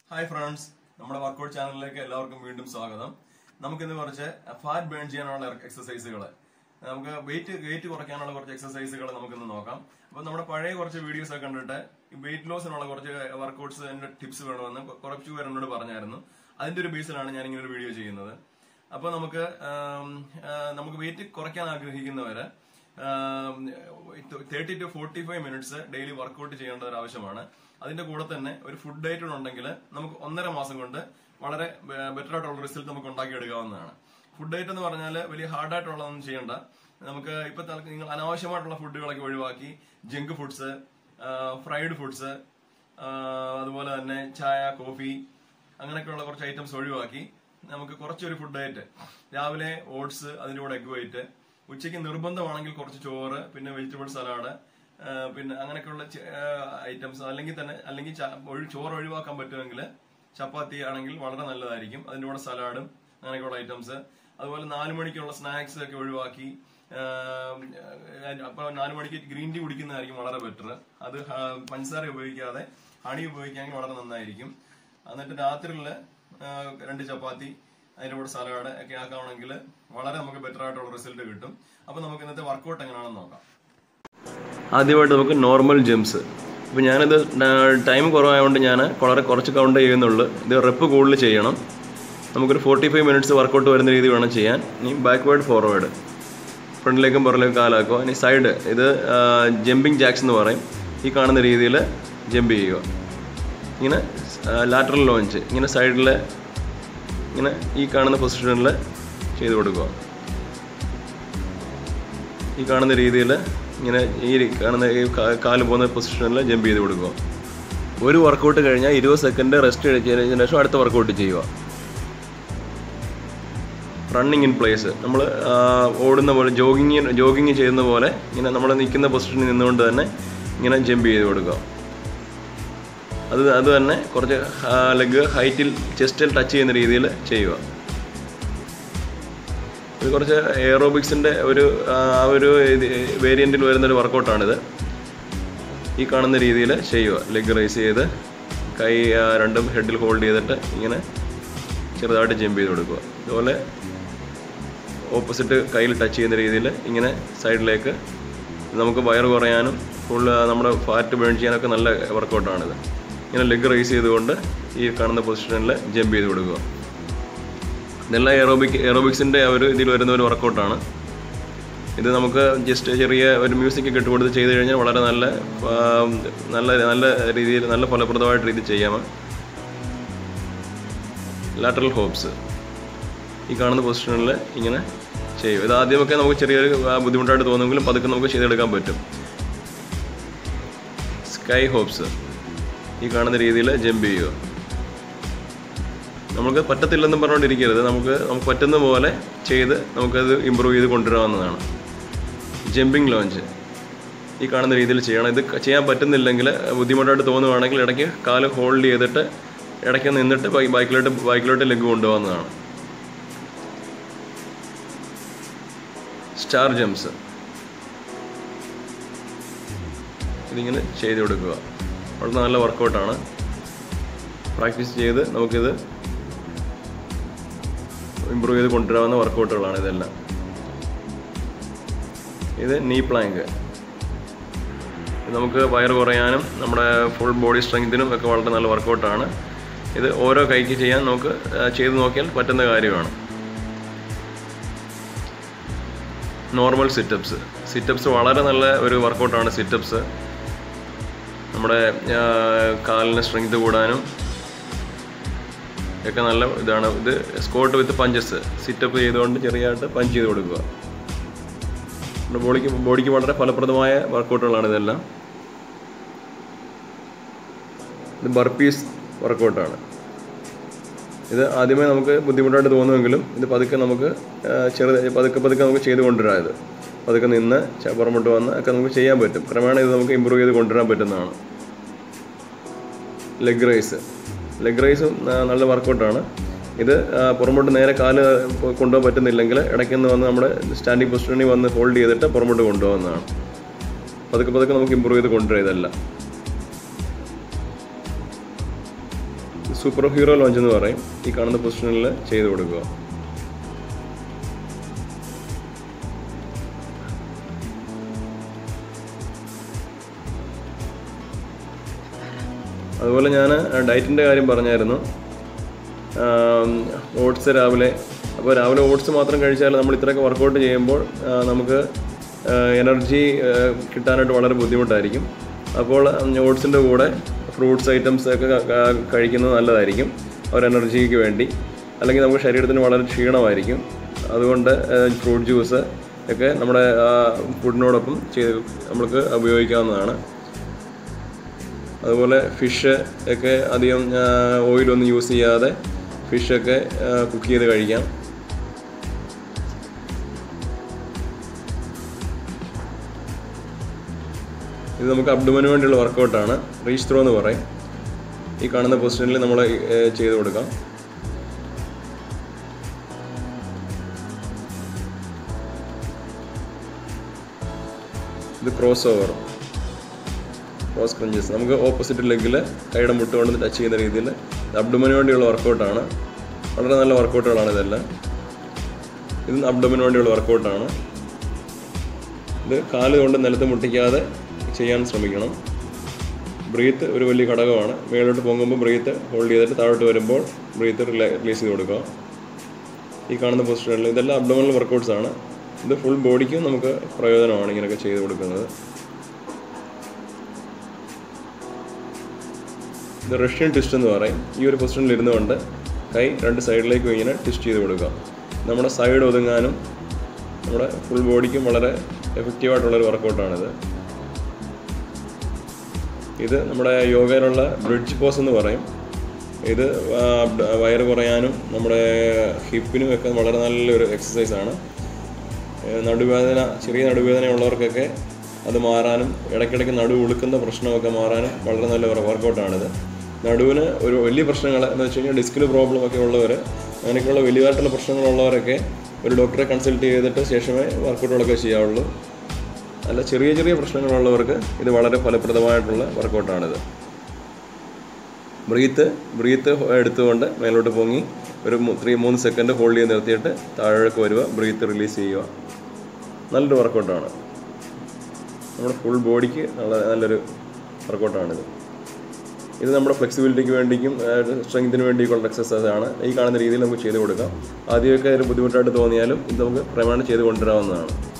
hi friends നമ്മുടെ workout ചാനലിലേക്ക് എല്ലാവർക്കും വീണ്ടും സ്വാഗതം നമുക്കിന്ന് കുറച്ച് ഫാറ്റ് ബേൺ ചെയ്യാനുള്ള എക്സസൈസുകൾ നമുക്ക് വെയിറ്റ് വെയിറ്റ് കുറയ്ക്കാനുള്ള കുറച്ച് എക്സസൈസുകൾ നമുക്കിന്ന് നോക്കാം അപ്പൊ നമ്മുടെ പഴയ കുറച്ച് വീഡിയോസ് ഒക്കെ കണ്ടിട്ട് വെയിറ്റ് ലോസിനുള്ള കുറച്ച് വർക്കൗട്ട്സ് ടിപ്സ് വേണമെന്ന് കുറച്ചു പേർ എന്നോട് പറഞ്ഞായിരുന്നു അതിന്റെ ഒരു ബേസിലാണ് ഞാൻ ഇങ്ങനെ ഒരു വീഡിയോ ചെയ്യുന്നത് അപ്പോൾ നമുക്ക് ആം, ആ, നമുക്ക് വെയിറ്റ് കുറയ്ക്കാൻ ആഗ്രഹിക്കുന്നവര് thirty to forty five minutes daily workout ചെയ്യേണ്ട ഒരു ആവശ്യമാണ് അതിന്റെ കൂടെ തന്നെ ഒരു ഫുഡ് ഡയറ്റ് ഉണ്ടെങ്കിൽ നമുക്ക് ഒന്നര മാസം കൊണ്ട് വളരെ ബെറ്റർ ആയിട്ടുള്ള റിസൾട്ട് നമുക്ക് ഉണ്ടാക്കിയെടുക്കാവുന്നതാണ് ഫുഡ് ഡയറ്റ് എന്ന് പറഞ്ഞാൽ വലിയ ഹാർഡായിട്ടുള്ളതൊന്നും ചെയ്യണ്ട നമുക്ക് ഇപ്പൊ തൽക്ക- നിങ്ങൾ അനാവശ്യമായിട്ടുള്ള ഫുഡുകളൊക്കെ ഒഴിവാക്കി ജങ്ക് ഫുഡ്സ് ഫ്രൈഡ് ഫുഡ്സ് അതുപോലെ തന്നെ ചായ കോഫി അങ്ങനെയൊക്കെയുള്ള കുറച്ച് ഐറ്റംസ് ഒഴിവാക്കി നമുക്ക് കുറച്ചൊരു ഫുഡ് ഡയറ്റ് രാവിലെ ഓട്സ് അതിന്റെ കൂടെ എഗ് വൈറ്റ് ഉച്ചയ്ക്ക് നിർബന്ധമാണെങ്കിൽ കുറച്ച് ചോറ് പിന്നെ വെജിറ്റബിൾ സലാഡ് പിന്നെ അങ്ങനെയൊക്കെയുള്ള ഐറ്റംസ് അല്ലെങ്കിൽ തന്നെ അല്ലെങ്കിൽ ച- ഒഴി- ചോറ് ഒഴിവാക്കാൻ പറ്റുമെങ്കിൽ ചപ്പാത്തി ആണെങ്കിൽ വളരെ നല്ലതായിരിക്കും അതിന്റെ കൂടെ സലാഡും അങ്ങനെയൊക്കെയുള്ള ഐറ്റംസ് അതുപോലെ നാല് മണിക്കുള്ള സ്നാക്സ് ഒക്കെ ഒഴിവാക്കി ആം, അപ്പൊ നാല് മണിക്ക് ഗ്രീൻ ടീ കുടിക്കുന്നതായിരിക്കും വളരെ ബെറ്റർ അത് ഹ- പഞ്ചസാര ഉപയോഗിക്കാതെ ഹണി ഉപയോഗിക്കുകയാണെങ്കിൽ വളരെ നന്നായിരിക്കും എന്നിട്ട് രാത്രിയിൽ രണ്ട് ചപ്പാത്തി അതിന്റെ കൂടെ സലാഡ് ഒക്കെ ആക്കുകയാണെങ്കിൽ വളരെ നമുക്ക് ബെറ്റർ ആയിട്ടുള്ള റിസൾട്ട് കിട്ടും അപ്പൊ നമുക്ക് ഇന്നത്തെ വർക്കൗട്ട് എങ്ങനെയാണെന്ന് നോക്കാം ആദ്യമായിട്ട് നമുക്ക് നോർമൽ ജംസ് ഇപ്പം ഞാനിത് ടൈം കുറവായതുകൊണ്ട് ഞാൻ വളരെ കുറച്ച് കൗണ്ട് ചെയ്യുന്നുള്ളൂ ഇത് റെപ്പ് കൂടുതൽ ചെയ്യണം നമുക്കൊരു ഫോർട്ടി ഫൈവ് മിനിറ്റ്സ് വർക്കൗട്ട് വരുന്ന രീതി വേണം ചെയ്യാൻ ഇനി ബാക്ക്വേർഡ് ഫോർവേഡ് ഫ്രണ്ടിലേക്കും പുറകിലേക്കും കാലാക്കുക ഇനി സൈഡ് ഇത് ജമ്പിങ് ജാക്സ് എന്ന് പറയും ഈ കാണുന്ന രീതിയിൽ ജമ്പ് ചെയ്യുക ഇങ്ങനെ ലാറ്ററൽ ലോഞ്ച് ഇങ്ങനെ സൈഡിൽ ഇങ്ങനെ ഈ കാണുന്ന പൊസിഷനിൽ ചെയ്ത് കൊടുക്കുക ഈ കാണുന്ന രീതിയിൽ ഇങ്ങനെ ഈ രീ- കാണുന്ന ഈ കാ- കാല് പോകുന്ന പൊസിഷനിൽ ജമ്പ് ചെയ്ത് കൊടുക്കുക ഒരു വർക്കൗട്ട് കഴിഞ്ഞാൽ ഇരുപത് സെക്കൻഡ് റെസ്റ്റ് എടുത്തതിന് ശേഷം അടുത്ത വർക്കൗട്ട് ചെയ്യുക റണ്ണിങ് ഇൻ പ്ലേസ് നമ്മൾ ഓടുന്ന പോലെ ജോഗിങ് ജോഗിങ് ചെയ്യുന്ന പോലെ ഇങ്ങനെ നമ്മൾ നിൽക്കുന്ന പൊസിഷനിൽ നിന്നുകൊണ്ട് തന്നെ ഇങ്ങനെ ജമ്പ് ചെയ്ത് കൊടുക്കുക അത് അത് തന്നെ കുറച്ച് ലെഗ് ഹൈറ്റിൽ ചെസ്റ്റിൽ ടച്ച് ചെയ്യുന്ന രീതിയിൽ ചെയ്യുക ഇത് കുറച്ച് എയറോബിക്സിൻ്റെ ഒരു ആ ഒരു വേരിയൻറ്റിൽ വരുന്നൊരു വർക്കൗട്ടാണിത് ഈ കാണുന്ന രീതിയിൽ ചെയ്യുക ലെഗ് റൈസ് ചെയ്ത് കൈ ആ, രണ്ടും ഹെഡിൽ ഹോൾഡ് ചെയ്തിട്ട് ഇങ്ങനെ ചെറുതായിട്ട് ജമ്പ് ചെയ്ത് കൊടുക്കുക അതുപോലെ ഓപ്പോസിറ്റ് കയ്യിൽ ടച്ച് ചെയ്യുന്ന രീതിയിൽ ഇങ്ങനെ സൈഡിലേക്ക് നമുക്ക് വയറ് കുറയാനും ഫുൾ നമ്മുടെ ഫാറ്റ് ബേൺ ചെയ്യാനൊക്കെ നല്ല വർക്കൗട്ടാണിത് ഇങ്ങനെ ലെഗ് റൈസ് ചെയ്തുകൊണ്ട് ഈ കാണുന്ന പൊസിഷനിൽ ജമ്പ് ചെയ്ത് കൊടുക്കുക ഇതെല്ലാം എറോബിക് എറോബിക്സിൻ്റെ ഒരു ഇതിൽ വരുന്ന ഒരു വർക്കൗട്ടാണ് ഇത് നമുക്ക് ജസ്റ്റ് ചെറിയ ഒരു മ്യൂസിക് ഒക്കെ ഇട്ടുകൊടുത്ത് ചെയ്ത് കഴിഞ്ഞാൽ വളരെ നല്ല ആ, നല്ല നല്ല രീതിയിൽ നല്ല ഫലപ്രദമായിട്ട് രീതി ചെയ്യാം ലാറ്ററൽ ഹോപ്സ് ഈ കാണുന്ന പൊസിഷനിൽ ഇങ്ങനെ ചെയ്യും ഇത് ആദ്യമൊക്കെ നമുക്ക് ചെറിയൊരു ആ, ബുദ്ധിമുട്ടായിട്ട് തോന്നുമെങ്കിലും പതുക്കെ നമുക്ക് ചെയ്തെടുക്കാൻ പറ്റും സ്കൈ ഹോപ്സ് ഈ കാണുന്ന രീതിയിൽ ജമ്പ് ചെയ്യുക നമുക്ക് പറ്റത്തില്ലെന്നും പറഞ്ഞുകൊണ്ടിരിക്കരുത് നമുക്ക് നമുക്ക് പറ്റുന്ന പോലെ ചെയ്ത് നമുക്കത് ഇമ്പ്രൂവ് ചെയ്ത് കൊണ്ടുവരാവുന്നതാണ് ജമ്പിങ് ലോഞ്ച് ഈ കാണുന്ന രീതിയിൽ ചെയ്യണം ഇത് ചെയ്യാൻ പറ്റുന്നില്ലെങ്കിൽ ബുദ്ധിമുട്ടായിട്ട് തോന്നുവാണെങ്കിൽ ഇടയ്ക്ക് കാല് ഹോൾഡ് ചെയ്തിട്ട് ഇടയ്ക്ക് നിന്നിട്ട് ബൈ- ബൈക്കിലോട്ട് ബൈക്കിലോട്ട് ലെഗ് കൊണ്ടുപോകുന്നതാണ് സ്റ്റാർ ജംപ്സ് ഇതിങ്ങനെ ചെയ്ത് കൊടുക്കുക വളരെ നല്ല വർക്കൗട്ടാണ് പ്രാക്ടീസ് ചെയ്ത് നമുക്കിത് ഇമ്പ്രൂവ് ചെയ്ത് കൊണ്ടുവരാവുന്ന വർക്കൗട്ടുകളാണ് ഇതെല്ലാം ഇത് നീ പ്ലാങ്ക് ഇത് നമുക്ക് വയറ് കുറയാനും നമ്മുടെ ഫുൾ ബോഡി സ്ട്രെങ്തിനും ഒക്കെ വളരെ നല്ല വർക്കൗട്ടാണ് ഇത് ഓരോ കൈക്ക് ചെയ്യാൻ നമുക്ക് ആ, ചെയ്ത് നോക്കിയാൽ പറ്റുന്ന കാര്യമാണ് നോർമൽ സിറ്റപ്സ് സിറ്റപ്സ് വളരെ നല്ല ഒരു വർക്കൗട്ടാണ് സിറ്റപ്സ് നമ്മുടെ ആ, കാലിന് സ്ട്രെങ്ത് കൂടാനും ഒക്കെ നല്ല ഇതാണ് ഇത് സ്കോട്ട് വിത്ത് പഞ്ചസ് സിറ്റപ്പ് ചെയ്തുകൊണ്ട് ചെറിയതായിട്ട് പഞ്ച് ചെയ്ത് കൊടുക്കുക നമ്മുടെ ബോഡിക്ക് ബോഡിക്ക് വളരെ ഫലപ്രദമായ വർക്കൗട്ടുകളാണ് ഇതെല്ലാം ഇത് ബർപ്പീസ് വർക്കൗട്ടാണ് ഇത് ആദ്യമേ നമുക്ക് ബുദ്ധിമുട്ടായിട്ട് തോന്നുമെങ്കിലും ഇത് പതുക്കെ നമുക്ക് ആ, ചെറുത് പതുക്കെ പതുക്കെ നമുക്ക് ചെയ്ത് കൊണ്ടുവരാം ഇത് പതുക്കെ നിന്ന് ച- പുറമോട്ട് വന്ന് ഒക്കെ നമുക്ക് ചെയ്യാൻ പറ്റും ക്രമേണ ഇത് നമുക്ക് ഇമ്പ്രൂവ് ചെയ്ത് കൊണ്ടുവരാൻ പറ്റുന്നതാണ് ലെഗ് റൈസ് ലെഗ് റൈസും ആ, നല്ല വർക്കൗട്ടാണ് ഇത് ആ, പുറമോട്ട് നേരെ കാല് കൊ- കൊണ്ടുപോകാൻ പറ്റുന്നില്ലെങ്കിൽ ഇടയ്ക്കൊന്ന് വന്ന് നമ്മുടെ സ്റ്റാൻഡിങ് പൊസിഷനിൽ വന്ന് ഹോൾഡ് ചെയ്തിട്ട് പുറമോട്ട് കൊണ്ടുപോകുന്നതാണ് പതുക്കെ പതുക്കെ നമുക്ക് ഇമ്പ്രൂവ് ചെയ്ത് കൊണ്ടുവരാം ഇതെല്ലാം സൂപ്പർ ഹീറോ ലോഞ്ച് എന്ന് പറയും ഈ കാണുന്ന പൊസിഷനിൽ ചെയ്ത് കൊടുക്കുക അതുപോലെ ഞാൻ ഡയറ്റിൻ്റെ കാര്യം പറഞ്ഞായിരുന്നു ഓട്സ് രാവിലെ അപ്പോൾ രാവിലെ ഓട്സ് മാത്രം കഴിച്ചാൽ നമ്മൾ ഇത്രയൊക്കെ വർക്കൗട്ട് ചെയ്യുമ്പോൾ ആ, നമുക്ക് എനർജി കിട്ടാനായിട്ട് വളരെ ബുദ്ധിമുട്ടായിരിക്കും അപ്പോൾ ഓട്സിൻ്റെ കൂടെ ഫ്രൂട്ട്സ് ഐറ്റംസ് ഒക്കെ ക- ക- കഴിക്കുന്നത് നല്ലതായിരിക്കും ഒരു എനർജിക്ക് വേണ്ടി അല്ലെങ്കിൽ നമുക്ക് ശരീരത്തിന് വളരെ ക്ഷീണമായിരിക്കും അതുകൊണ്ട് ഫ്രൂട്ട് ജ്യൂസ് ഒക്കെ നമ്മുടെ ഫുഡിനോടൊപ്പം ചെയ്ത് നമുക്ക് ഉപയോഗിക്കാവുന്നതാണ് അതുപോലെ ഫിഷ് ഒക്കെ അധികം ഓയിലൊന്നും യൂസ് ചെയ്യാതെ ഫിഷൊക്കെ കുക്ക് ചെയ്ത് കഴിക്കാം ഇത് നമുക്ക് അബ്ഡുമന് വേണ്ടിയുള്ള വർക്കൗട്ടാണ് റീച്ച് ത്രോ എന്ന് പറയും ഈ കാണുന്ന പൊസിഷനിൽ നമ്മൾ ചെയ്ത് കൊടുക്കാം ഇത് ക്രോസ് ഓവർ ക്രോസ് ക്രഞ്ചസ് നമുക്ക് ഓപ്പോസിറ്റ് ലെഗിൽ കൈയുടെ മുട്ട് കൊണ്ട് ടച്ച് ചെയ്യുന്ന രീതിയിൽ അബ്ഡുമന് വേണ്ടിയുള്ള വർക്കൗട്ടാണ് വളരെ നല്ല വർക്കൗട്ടുകളാണ് ഇതെല്ലാം ഇത് അബ്ഡുമന് വേണ്ടിയുള്ള വർക്കൗട്ടാണ് ഇത് കാല് കൊണ്ട് നിലത്ത് മുട്ടിക്കാതെ ചെയ്യാൻ ശ്രമിക്കണം ബ്രീത്ത് ഒരു വലിയ ഘടകമാണ് മേലോട്ട് പൊങ്ങുമ്പോൾ ബ്രീത്ത് ഹോൾഡ് ചെയ്തിട്ട് താഴോട്ട് വരുമ്പോൾ ബ്രീത്ത് റിലീസ് ചെയ്ത് കൊടുക്കുക ഈ കാണുന്ന പൊസിഷനിൽ ഇതെല്ലാം അബ്ഡോമിനൽ വർക്കൗട്ട്സ് ആണ് ഇത് ഫുൾ ബോഡിക്കും നമുക്ക് പ്രയോജനമാണ് ഇങ്ങനെയൊക്കെ ചെയ്ത് കൊടുക്കുന്നത് ഇത് റഷ്യൻ ട്വിസ്റ്റ് എന്ന് പറയും ഈ ഒരു പൊസിഷനിൽ ഇരുന്നുകൊണ്ട് കൈ രണ്ട് സൈഡിലേക്കും ഇങ്ങനെ ട്വിസ്റ്റ് ചെയ്ത് കൊടുക്കുക നമ്മുടെ സൈഡ് ഒതുങ്ങാനും നമ്മുടെ ഫുൾ ബോഡിക്കും വളരെ എഫക്റ്റീവായിട്ടുള്ളൊരു വർക്കൗട്ടാണിത് ഇത് നമ്മുടെ യോഗയിലുള്ള ബ്രിഡ്ജ് പോസ് എന്ന് പറയും ഇത് ആ, ബ- വയറ് കുറയാനും നമ്മുടെ ഹിപ്പിനും ഒക്കെ വളരെ നല്ലൊരു എക്സസൈസാണ് നടുവേദന ചെറിയ നടുവേദന ഉള്ളവർക്കൊക്കെ അത് മാറാനും ഇടയ്ക്കിടയ്ക്ക് നടുവ് ഉളുക്കുന്ന പ്രശ്നമൊക്കെ മാറാനും വളരെ നല്ല വർക്കൗട്ടാണിത് നടുവിന് ഒരു വലിയ പ്രശ്നങ്ങൾ എന്ന് വെച്ച് കഴിഞ്ഞാൽ ഡിസ്കിന് പ്രോബ്ലം ഒക്കെ ഉള്ളവർ അങ്ങനെയൊക്കെയുള്ള വലിയതായിട്ടുള്ള പ്രശ്നങ്ങളുള്ളവരൊക്കെ ഒരു ഡോക്ടറെ കൺസൾട്ട് ചെയ്തിട്ട് ശേഷമേ വർക്കൗട്ടുകളൊക്കെ ചെയ്യാവുള്ളൂ അല്ല ചെറിയ ചെറിയ പ്രശ്നങ്ങളുള്ളവർക്ക് ഇത് വളരെ ഫലപ്രദമായിട്ടുള്ള വർക്കൗട്ടാണിത് ബ്രീത്ത് ബ്രീത്ത് എടുത്തുകൊണ്ട് മേലോട്ട് പൊങ്ങി ഒരു ത്രീ മൂന്ന് സെക്കൻഡ് ഹോൾഡ് ചെയ്ത് നിർത്തിയിട്ട് താഴേക്ക് വരിക ബ്രീത്ത് റിലീസ് ചെയ്യുക നല്ലൊരു വർക്കൗട്ടാണ് നമ്മുടെ ഫുൾ ബോഡിക്ക് നല്ല നല്ലൊരു വർക്കൗട്ടാണിത് ഇത് നമ്മുടെ ഫ്ലെക്സിബിലിറ്റിക്ക് വേണ്ടിക്കും സ്ട്രെങ്തിന് വേണ്ടിയൊക്കെയുള്ള എക്സസൈസ് ആണ് ഈ കാണുന്ന രീതിയിൽ നമുക്ക് ചെയ്ത് കൊടുക്കാം ആദ്യമൊക്കെ ഒരു ബുദ്ധിമുട്ടായിട്ട് തോന്നിയാലും ഇത് നമുക്ക് ക്രമേണ ചെയ്ത് കൊണ്ടുവരാവുന്നതാണ്